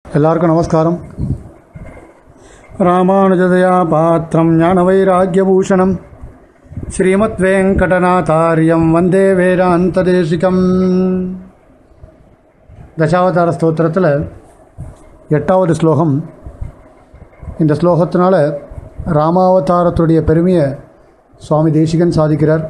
எல்லாருக்கும் நமஸ்காரம் ராமானுஜதயா பாத்திரம் ஞானவைராக்கியபூஷணம் ஸ்ரீமத் வெங்கடநாதாரியம் வந்தே வேதாந்ததேசிகம் தசாவதார ஸ்தோத்திரத்தில் எட்டாவது ஸ்லோகம் இந்த ஸ்லோகத்தினால ராமாவதாரத்துடைய பெருமையை சுவாமி தேசிகன் சாதிக்கிறார்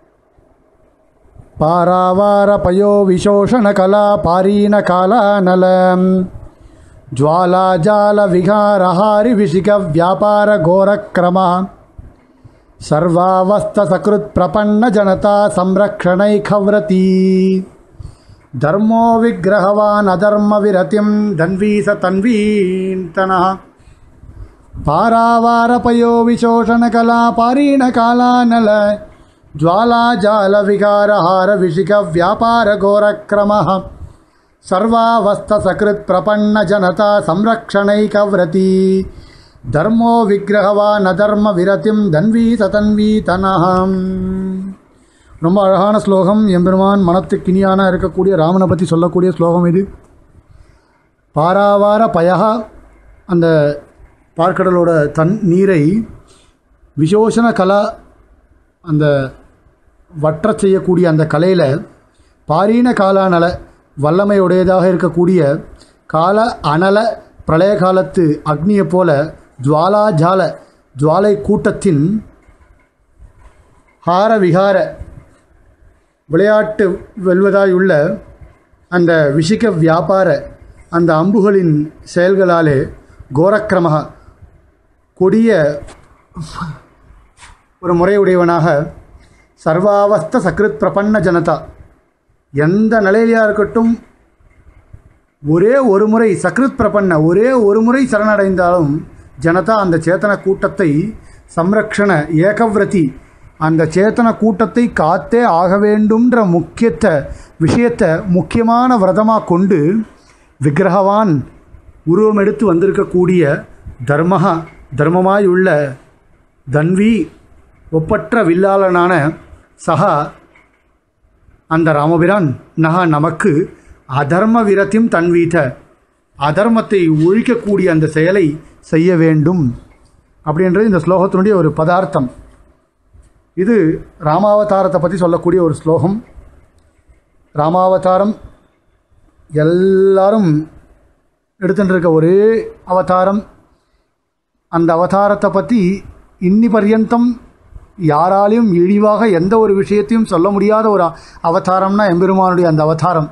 பாராவார பயோ விசோஷண கலா பாரீன காலா நலம் ज्वालाजाल विहारहारि विशिक व्यापार घोरक्रमा सर्वावस्थसकृत् प्रपन्न जनता संरक्षणैखव्रती धर्मो विग्रहवान् अधर्मविरतिं धन्वी स तन्वीन्तनः पारावारपयो विशोषणकला पारीणकालानल ज्वालाजालविहारहार विशिक व्यापारघोरक्रमः सर्वावस्थसकृत् प्रपन्नजनता संरक्षणैकव्रती धर्मो विग्रहवान् अधर्मविरतिं தன்வி சதன்வீதனஹம் ரொம்ப அழகான ஸ்லோகம் எம்பெருமான் மனத்துக்கு இனியான இருக்கக்கூடிய ராமனை பற்றி சொல்லக்கூடிய ஸ்லோகம் இது பாராவார பயகா அந்த பார்க்கடலோட தன் நீரை விசோஷண கலா அந்த வற்றச் செய்யக்கூடிய அந்த கலையில் பாரீன காலானல வல்லமையுடையதாக இருக்கக்கூடிய கால அனல பிரளய காலத்து அக்னியைப் போல ஜுவாலா ஜால ஜுவாலை கூட்டத்தின் ஹார விகார விளையாட்டு வெல்வதாயுள்ள அந்த விஷிக வியாபார அந்த அம்புகளின் செயல்களாலே கோரக்கிரமக கொடிய ஒரு முறையுடையவனாக சர்வாவஸ்த சக்ருத் பிரபன்ன ஜனதா எந்த நிலையிலையாக இருக்கட்டும் ஒரே ஒரு முறை சக்ருத் பிரபன்ன ஒரே ஒரு முறை சரணடைந்தாலும் ஜனதா அந்த சேத்தன கூட்டத்தை சம்ரக்ஷண ஏகவ்ரதி அந்த சேத்தன கூட்டத்தை காத்தே ஆக வேண்டும்ன்ற முக்கியத்தை விஷயத்தை முக்கியமான விரதமாக கொண்டு விக்கிரகவான் உருவம் எடுத்து வந்திருக்கக்கூடிய தர்மஹா தர்மமாய் உள்ள தன்வி ஒப்பற்ற வில்லாளனான சகா அந்த ராமபிரான் நகா நமக்கு அதர்ம விரத்தியும் தன்வீத அதர்மத்தை ஒழிக்கக்கூடிய அந்த செயலை செய்ய வேண்டும் அப்படின்றது இந்த ஸ்லோகத்தினுடைய ஒரு பதார்த்தம் இது ராமாவதாரத்தை பற்றி சொல்லக்கூடிய ஒரு ஸ்லோகம் ராமாவதாரம் எல்லாரும் எடுத்துட்டு இருக்க ஒரே அவதாரம் அந்த அவதாரத்தை பற்றி இன்னி பர்யந்தம் யாராலையும் இழிவாக எந்த ஒரு விஷயத்தையும் சொல்ல முடியாத ஒரு அவதாரம்னா எம்பெருமானுடைய அந்த அவதாரம்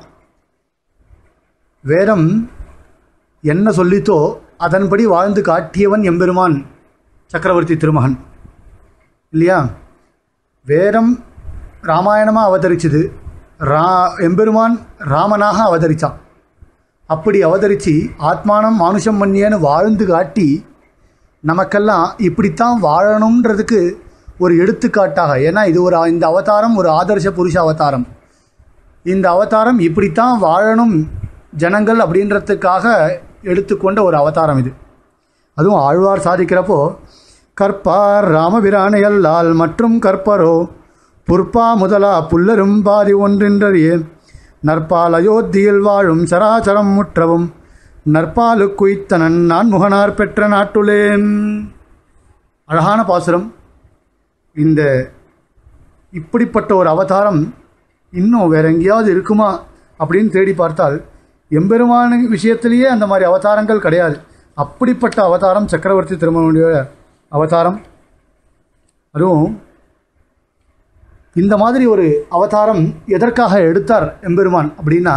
வேதம் என்ன சொல்லித்தோ அதன்படி வாழ்ந்து காட்டியவன் எம்பெருமான் சக்கரவர்த்தி திருமகன் இல்லையா வேதம் ராமாயணமாக அவதரிச்சது ரா எம்பெருமான் ராமனாக அவதரித்தான் அப்படி அவதரித்து ஆத்மானம் மானுஷம் பண்ணியன்னு வாழ்ந்து காட்டி நமக்கெல்லாம் இப்படித்தான் வாழணுன்றதுக்கு ஒரு எடுத்துக்காட்டாக ஏன்னா இது ஒரு இந்த அவதாரம் ஒரு ஆதர்ச புருஷ அவதாரம் இந்த அவதாரம் இப்படித்தான் வாழணும் ஜனங்கள் அப்படின்றதுக்காக எடுத்துக்கொண்ட ஒரு அவதாரம் இது அதுவும் ஆழ்வார் சாதிக்கிறப்போ கற்பார் ராமபிரானையல்லால் மற்றும் கற்பரோ புற்பா முதலா புல்லரும் பாதி ஒன்றின்றறியே நற்பால் அயோத்தியில் வாழும் சராசரம் முற்றவும் நற்பாலு குய்த்தனன் நான் முகனார் பெற்ற நாட்டுளேன் அழகான பாசுரம் இந்த இப்படிப்பட்ட ஒரு அவதாரம் இன்னும் வேற எங்கேயாவது இருக்குமா அப்படின்னு தேடி பார்த்தால் எம்பெருமான விஷயத்திலேயே அந்த மாதிரி அவதாரங்கள் கிடையாது அப்படிப்பட்ட அவதாரம் சக்கரவர்த்தி திருமணனுடைய அவதாரம் அதுவும் இந்த மாதிரி ஒரு அவதாரம் எதற்காக எடுத்தார் எம்பெருமான் அப்படின்னா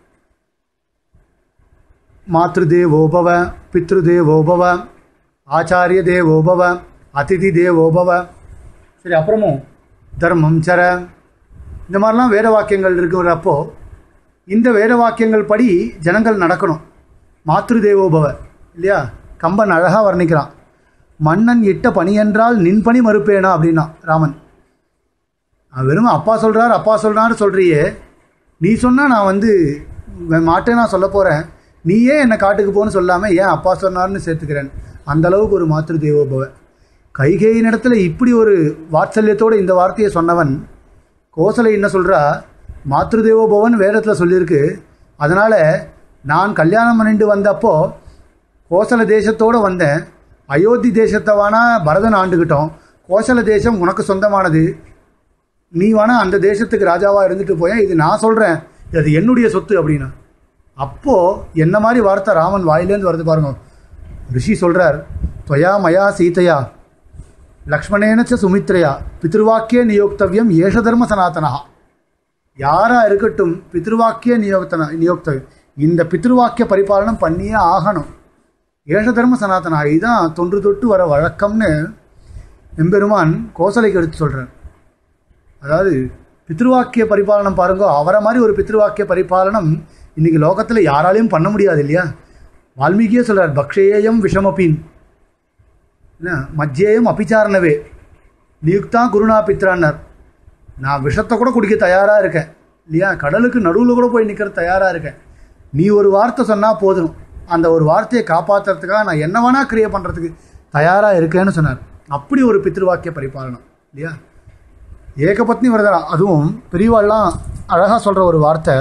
மாத்ரு தேவோபவ பித்ரு தேவோபவ ஆச்சாரிய தேவோபவ அதிதி தேவோபவ சரி அப்புறமும் தர்மம் சர இந்த மாதிரிலாம் வேத வாக்கியங்கள் இருக்கிறப்போ இந்த வேத வாக்கியங்கள் படி ஜனங்கள் நடக்கணும் மாத்ரு தேவோபவ இல்லையா கம்பன் அழகாக வர்ணிக்கிறான் மன்னன் இட்ட பணி என்றால் நின் பணி மறுப்பேனா அப்படின்னா ராமன் வெறும் அப்பா சொல்கிறார் அப்பா சொல்கிறாரு சொல்கிறியே நீ சொன்னால் நான் வந்து மாட்டேன் நான் சொல்ல போகிறேன் நீயே என்னை காட்டுக்கு போன்னு சொல்லாமல் ஏன் அப்பா சொன்னார்னு சேர்த்துக்கிறேன் அந்த அளவுக்கு ஒரு மாத்ரு தேவோபவ கைகேயின் இடத்துல இப்படி ஒரு வாத்சல்யத்தோடு இந்த வார்த்தையை சொன்னவன் கோசலை என்ன சொல்கிறா மாத்ருதேவோ பவன் வேதத்தில் சொல்லியிருக்கு அதனால் நான் கல்யாணம் பண்ணிட்டு வந்தப்போ கோசல தேசத்தோடு வந்தேன் அயோத்தி தேசத்தை வேணா பரதன் ஆண்டுக்கிட்டோம் கோசல தேசம் உனக்கு சொந்தமானது நீ வேணா அந்த தேசத்துக்கு ராஜாவாக இருந்துட்டு போயேன் இது நான் சொல்கிறேன் அது என்னுடைய சொத்து அப்படின்னா அப்போது என்ன மாதிரி வார்த்தை ராமன் வாயிலேருந்து வருது பாருங்க ரிஷி சொல்கிறார் துவயா மயா சீதையா லக்ஷ்மணேன ச சுமித்ரையா பித்ருவாக்கிய நியோக்தவியம் ஏஷ தர்ம சனாதனா யாரா இருக்கட்டும் பித்ருவாக்கிய நியோக்தன நியோக்தவியம் இந்த பித்ருவாக்கிய பரிபாலனம் பண்ணியே ஆகணும் ஏஷ தர்ம சனாதனா இதுதான் தொன்று தொட்டு வர வழக்கம்னு எம்பெருமான் கோசலைக்கு எடுத்து சொல்கிறார் அதாவது பித்ருவாக்கிய பரிபாலனம் பாருங்க அவரை மாதிரி ஒரு பித்ருவாக்கிய பரிபாலனம் இன்னைக்கு லோகத்தில் யாராலையும் பண்ண முடியாது இல்லையா வால்மீகியே சொல்றார் பக்ஷேயம் விஷமபின் என்ன மத்தியேயம் அபிச்சாரணவே நியுக்தா குருணா பித்ரான்னர் நான் விஷத்தை கூட குடிக்க தயாராக இருக்கேன் இல்லையா கடலுக்கு நடுவில் கூட போய் நிற்கிற தயாராக இருக்கேன் நீ ஒரு வார்த்தை சொன்னால் போதும் அந்த ஒரு வார்த்தையை காப்பாற்றுறதுக்காக நான் என்ன வேணா கிரியை பண்ணுறதுக்கு தயாராக இருக்கேன்னு சொன்னார் அப்படி ஒரு பித்ருவாக்கிய பரிபாலனம் இல்லையா ஏகபத்னி விரதம் அதுவும் பெரியவாள்லாம் அழகாக சொல்கிற ஒரு வார்த்தை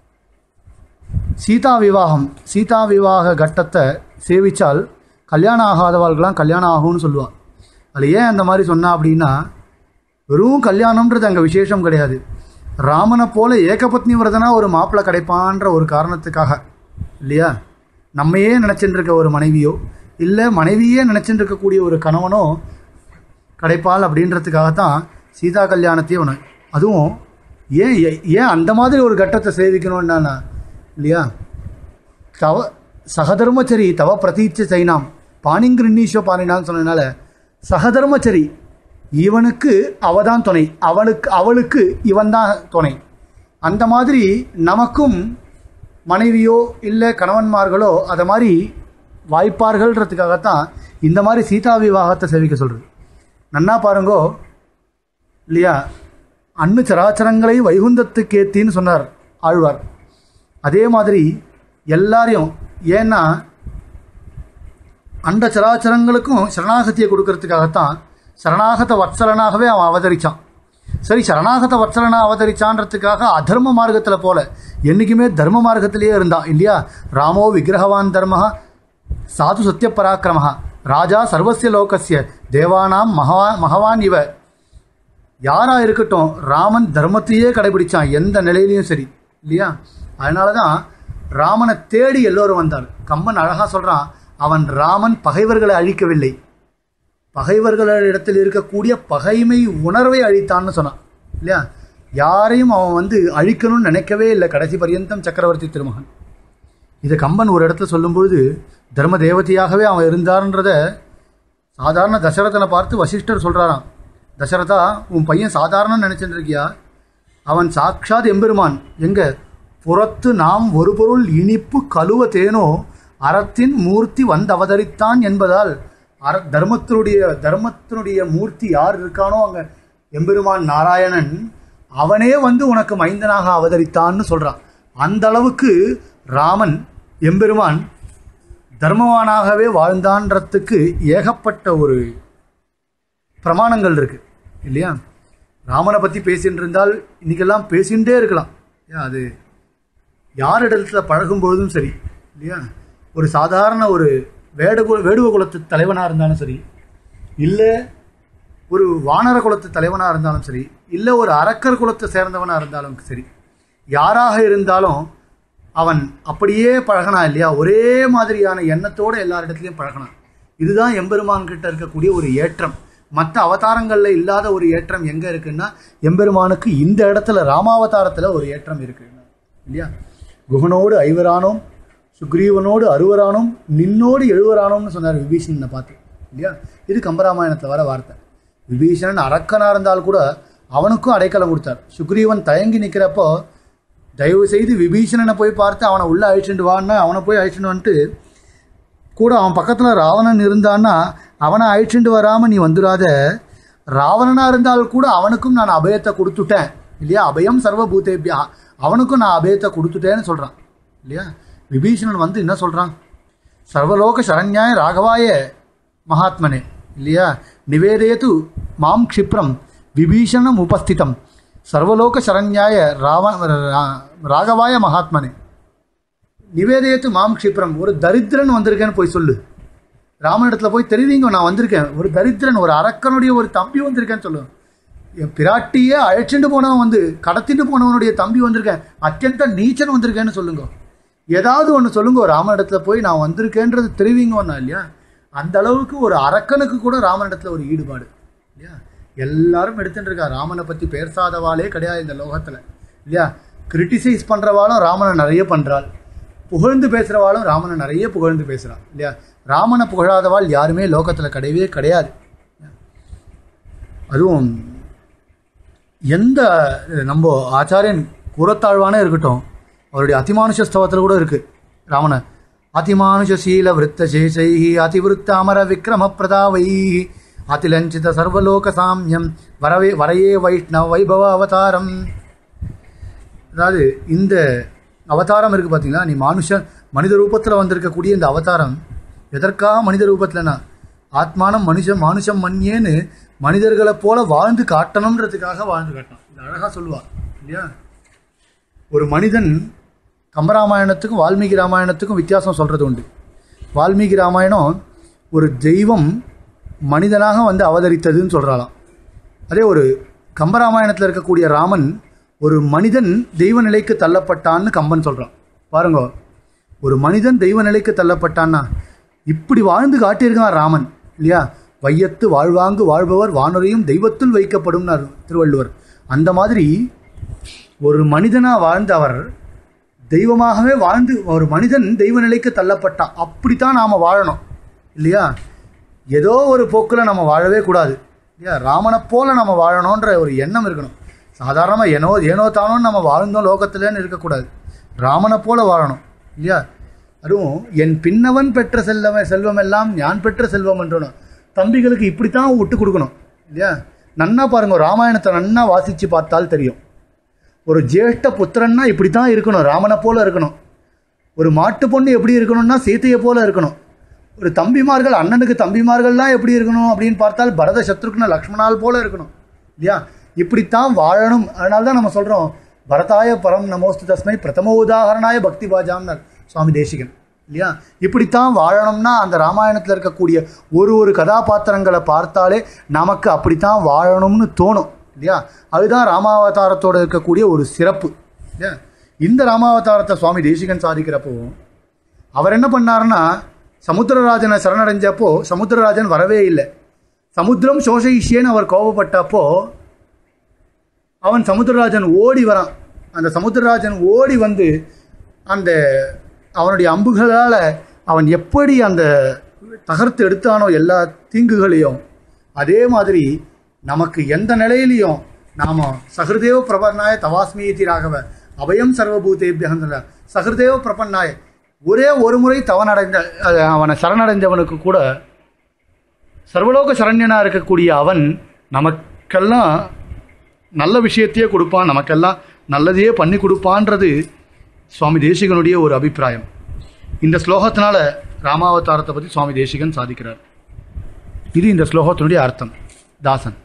சீதா விவாகம் சீதா விவாக கட்டத்தை சேவிச்சால் கல்யாணம் ஆகாதவாள்கெல்லாம் கல்யாணம் ஆகும்னு சொல்லுவாள் அதில் ஏன் அந்த மாதிரி சொன்னா அப்படின்னா வெறும் கல்யாணம்ன்றது அங்கே விசேஷம் கிடையாது ராமனை போல ஏகபத்னி விரதனா ஒரு மாப்பிள்ளை கிடைப்பான்ற ஒரு காரணத்துக்காக இல்லையா நம்மையே நினச்சிட்டு இருக்க ஒரு மனைவியோ இல்லை மனைவியே நினச்சிட்டு இருக்கக்கூடிய ஒரு கணவனோ கிடைப்பாள் அப்படின்றதுக்காகத்தான் சீதா கல்யாணத்தையே ஒன்று அதுவும் ஏன் ஏ- ஏன் அந்த மாதிரி ஒரு கட்டத்தை சேவிக்கணும்னா இல்லையா தவ சகதர்மச்சரி தவ பிரதீட்ச சைனாம் பாணிங்கிருண்ணீஸ்வ பாணினான்னு சொன்னதுனால சகதர்மச்சரி இவனுக்கு அவதான் துணை அவளுக்கு அவளுக்கு இவன்தான் துணை அந்த மாதிரி நமக்கும் மனைவியோ இல்லை கணவன்மார்களோ அதை மாதிரி வாய்ப்பார்கள்ன்றதுக்காகத்தான் இந்த மாதிரி சீதா விவாகத்தை சேவிக்க சொல்கிறது நன்னா பாருங்கோ இல்லையா அன்னு சராச்சரங்களை வைகுந்தத்துக்கு ஏத்தின்னு சொன்னார் ஆழ்வார் அதே மாதிரி எல்லாரையும் ஏன்னா அண்ட சராச்சரங்களுக்கும் சரணாகதியை கொடுக்கறதுக்காகத்தான் சரணாகத வத்சலனாகவே அவன் அவதரிச்சான் சரி சரணாகத வத்சலனா அவதரிச்சான்றதுக்காக அதர்ம மார்க்கத்தில் போல என்றைக்குமே தர்ம மார்க்கத்திலேயே இருந்தான் இல்லையா ராமோ விக்கிரகவான் தர்ம சாது சத்திய பராக்கிரம ராஜா சர்வசிய லோகசிய தேவானாம் மகவா மகவான் இவ யாரா இருக்கட்டும் ராமன் தர்மத்தையே கடைபிடிச்சான் எந்த நிலையிலையும் சரி இல்லையா அதனால தான் ராமனை தேடி எல்லோரும் வந்தார் கம்பன் அழகா சொல்றான் அவன் ராமன் பகைவர்களை அழிக்கவில்லை பகைவர்களிடத்தில் இருக்கக்கூடிய பகைமை உணர்வை அழித்தான்னு சொன்னான் இல்லையா யாரையும் அவன் வந்து அழிக்கணும்னு நினைக்கவே இல்லை கடைசி பரியந்தம் சக்கரவர்த்தி திருமகன் இதை கம்பன் ஒரு இடத்துல சொல்லும்பொழுது தர்ம தேவதையாகவே அவன் இருந்தார்ன்றத சாதாரண தசரதனை பார்த்து வசிஷ்டர் சொல்றாராம் தசரதா உன் பையன் சாதாரண நினைச்சிட்டு இருக்கியா அவன் சாட்சாத் எம்பெருமான் எங்க புறத்து நாம் ஒரு பொருள் இனிப்பு கழுவ தேனோ அறத்தின் மூர்த்தி வந்து அவதரித்தான் என்பதால் அற தர்மத்தினுடைய தர்மத்தினுடைய மூர்த்தி யார் இருக்கானோ அங்க எம்பெருமான் நாராயணன் அவனே வந்து உனக்கு மைந்தனாக அவதரித்தான்னு சொல்றான் அந்த அளவுக்கு ராமன் எம்பெருமான் தர்மவானாகவே வாழ்ந்தான்றதுக்கு ஏகப்பட்ட ஒரு பிரமாணங்கள் இருக்கு இல்லையா ராமனை பற்றி பேசிட்டு இருந்தால் இன்னைக்கெல்லாம் பேசிகிட்டே இருக்கலாம் ஏன் அது யார் இடத்துல பழகும் பொழுதும் சரி இல்லையா ஒரு சாதாரண ஒரு வேடகு வேடுவ குலத்து தலைவனாக இருந்தாலும் சரி இல்லை ஒரு வானர குலத்து தலைவனாக இருந்தாலும் சரி இல்லை ஒரு அரக்கர் குலத்தை சேர்ந்தவனாக இருந்தாலும் சரி யாராக இருந்தாலும் அவன் அப்படியே பழகனான் இல்லையா ஒரே மாதிரியான எண்ணத்தோடு எல்லாரிடத்துலையும் பழகனான் இதுதான் எம்பெருமான் கிட்ட இருக்கக்கூடிய ஒரு ஏற்றம் மற்ற அவதாரங்களில் இல்லாத ஒரு ஏற்றம் எங்கே இருக்குன்னா எம்பெருமானுக்கு இந்த இடத்துல ராமாவதாரத்தில் ஒரு ஏற்றம் இருக்கு இல்லையா குகனோடு ஐவரானோம் சுக்ரீவனோடு அறுவரானோம் நின்னோடு எழுவரானோம்னு சொன்னார் விபீஷணனை பார்த்து இல்லையா இது கம்பராமாயணத்தில் வர வார்த்தை விபீஷணன் அரக்கனாக இருந்தால் கூட அவனுக்கும் அடைக்கலம் கொடுத்தார் சுக்ரீவன் தயங்கி நிற்கிறப்போ தயவு செய்து விபீஷணனை போய் பார்த்து அவனை உள்ளே அழிச்சுட்டு வான்னா அவனை போய் அழிச்சுட்டு வந்துட்டு கூட அவன் பக்கத்தில் ராவணன் இருந்தான்னா அவனை அழிச்சுட்டு வராமல் நீ வந்துடாத ராவணனாக இருந்தால் கூட அவனுக்கும் நான் அபயத்தை கொடுத்துட்டேன் இல்லையா அபயம் சர்வபூதேபியா அவனுக்கும் நான் அபயத்தை கொடுத்துட்டேன்னு சொல்கிறான் இல்லையா விபீஷணன் வந்து என்ன சொல்கிறான் சர்வலோக சரண்யாய ராகவாய மகாத்மனே இல்லையா நிவேதயத்து மாம் க்ஷிப்ரம் விபீஷணம் உபஸ்திதம் சர்வலோக சரண்யாய ராவ ரா- ராகவாய மகாத்மனே நிவேதயத்து மாம் க்ஷிப்ரம் ஒரு தரித்திரன் வந்திருக்கேன்னு போய் சொல்லு ராமனிடத்துல போய் தெரிவிங்க நான் வந்திருக்கேன் ஒரு தரித்திரன் ஒரு அரக்கனுடைய ஒரு தம்பி வந்திருக்கேன்னு சொல்லு என் பிராட்டியே அழைச்சிட்டு போனவன் வந்து கடத்திட்டு போனவனுடைய தம்பி வந்திருக்கேன் அத்தியந்த நீச்சன் வந்திருக்கேன்னு சொல்லுங்க ஏதாவது ஒன்று சொல்லுங்க ராமனிடத்துல போய் நான் வந்திருக்கேன்றது தெரிவிங்கன்னா இல்லையா அந்த அளவுக்கு ஒரு அரக்கனுக்கு கூட ராமனிடத்துல ஒரு ஈடுபாடு இல்லையா எல்லாரும் எடுத்துட்டு இருக்கா ராமனை பற்றி பேசாதவாளே கிடையாது இந்த லோகத்தில் இல்லையா கிரிட்டிசைஸ் பண்ணுறவாளும் ராமனை நிறைய பண்ணுறாள் புகழ்ந்து பேசுகிறவாளும் ராமனை நிறைய புகழ்ந்து பேசுகிறாள் இல்லையா ராமனை புகழாதவாள் யாருமே லோகத்தில் கிடையவே கிடையாது அதுவும் எந்த நம்ம ஆச்சாரியன் கூறத்தாழ்வானே இருக்கட்டும் அவருடைய அதிமானுஷ ஸ்தவத்தில் கூட இருக்கு ராமனை அதிமானுஷ சீல விருத்த சேஷை அதிவிருத்த அமர விக்ரம பிரதாவை அதிலஞ்சித சர்வலோக சாமியம் வரவே வரையே வைஷ்ணவ வைபவ அவதாரம் அதாவது இந்த அவதாரம் இருக்கு பார்த்தீங்களா நீ மனுஷன் மனித ரூபத்தில் வந்திருக்கக்கூடிய இந்த அவதாரம் எதற்காக மனித ரூபத்தில்னா ஆத்மானம் மனுஷன் மானுஷம் மண்யேன்னு மனிதர்களை போல வாழ்ந்து காட்டணுன்றதுக்காக வாழ்ந்து காட்டணும் இது அழகாக சொல்லுவார் இல்லையா ஒரு மனிதன் கம்பராமாயணத்துக்கும் வால்மீகி ராமாயணத்துக்கும் வித்தியாசம் சொல்கிறது உண்டு வால்மீகி ராமாயணம் ஒரு தெய்வம் மனிதனாக வந்து அவதரித்ததுன்னு சொல்கிறாளாம் அதே ஒரு கம்பராமாயணத்தில் இருக்கக்கூடிய ராமன் ஒரு மனிதன் தெய்வ நிலைக்கு தள்ளப்பட்டான்னு கம்பன் சொல்கிறான் பாருங்க ஒரு மனிதன் தெய்வ நிலைக்கு தள்ளப்பட்டான்னா இப்படி வாழ்ந்து காட்டியிருக்கான் ராமன் இல்லையா வையத்து வாழ்வாங்கு வாழ்பவர் வானுரையும் தெய்வத்துள் வைக்கப்படும்னார் திருவள்ளுவர் அந்த மாதிரி ஒரு மனிதனாக வாழ்ந்த அவர் தெய்வமாகவே வாழ்ந்து ஒரு மனிதன் தெய்வ நிலைக்கு தள்ளப்பட்டான் அப்படித்தான் நாம் வாழணும் இல்லையா ஏதோ ஒரு போக்கில் நம்ம வாழவே கூடாது இல்லையா ராமனை போல நம்ம வாழணுன்ற ஒரு எண்ணம் இருக்கணும் சாதாரணமாக ஏனோ ஏனோ தானோன்னு நம்ம வாழ்ந்தோம் லோகத்துலன்னு இருக்கக்கூடாது ராமனை போல வாழணும் இல்லையா அதுவும் என் பின்னவன் பெற்ற செல்வம் செல்வம் எல்லாம் ஞான் பெற்ற செல்வம் என்றணும் தம்பிகளுக்கு இப்படித்தான் விட்டு கொடுக்கணும் இல்லையா நன்னா பாருங்க ராமாயணத்தை நன்னா வாசித்து பார்த்தால் தெரியும் ஒரு ஜேஷ்ட புத்திரன்னா இப்படி தான் இருக்கணும் ராமனை போல இருக்கணும் ஒரு மாட்டு பொண்ணு எப்படி இருக்கணும்னா சீத்தையை போல இருக்கணும் ஒரு தம்பிமார்கள் அண்ணனுக்கு தம்பிமார்கள்லாம் எப்படி இருக்கணும் அப்படின்னு பார்த்தால் பரத சத்ருக்ன லக்ஷ்மணால் போல இருக்கணும் இல்லையா இப்படித்தான் வாழணும் அதனால தான் நம்ம சொல்கிறோம் பரதாய பரம் நமோஸ்து தஸ்மை பிரதம உதாகரணாய பக்தி பாஜாம்னர் சுவாமி தேசிகன் இல்லையா இப்படித்தான் வாழணும்னா அந்த ராமாயணத்தில் இருக்கக்கூடிய ஒரு ஒரு கதாபாத்திரங்களை பார்த்தாலே நமக்கு அப்படித்தான் வாழணும்னு தோணும் இல்லையா அதுதான் ராமாவதாரத்தோட இருக்கக்கூடிய ஒரு சிறப்பு இல்லையா இந்த ராமாவதாரத்தை சுவாமி தேசிகன் சாதிக்கிறப்போ அவர் என்ன பண்ணாருன்னா சமுத்திரராஜனை சரணடைஞ்சப்போ சமுத்திரராஜன் வரவே இல்லை சமுத்திரம் சோஷயிஷேன்னு அவர் கோபப்பட்டப்போ அவன் சமுத்திரராஜன் ஓடி வரான் அந்த சமுத்திரராஜன் ஓடி வந்து அந்த அவனுடைய அம்புகளால் அவன் எப்படி அந்த தகர்த்து எடுத்தானோ எல்லா தீங்குகளையும் அதே மாதிரி நமக்கு எந்த நிலையிலையும் நாம சஹிருதேவ பிரபன்னாய தவாஸ்மீதி ராகவ அபயம் சர்வபூதேபியகந்திர சஹிருதேவ பிரபன்னாய ஒரே ஒரு முறை தவனடைந்த அஹ், அவனை சரணடைந்தவனுக்கு கூட சர்வலோக சரண்யனா இருக்கக்கூடிய அவன் நமக்கெல்லாம் நல்ல விஷயத்தையே கொடுப்பான் நமக்கெல்லாம் நல்லதையே பண்ணி கொடுப்பான்றது சுவாமி தேசிகனுடைய ஒரு அபிப்பிராயம் இந்த ஸ்லோகத்தினால ராமாவதாரத்தை பற்றி சுவாமி தேசிகன் சாதிக்கிறார் இது இந்த ஸ்லோகத்தினுடைய அர்த்தம் தாசன்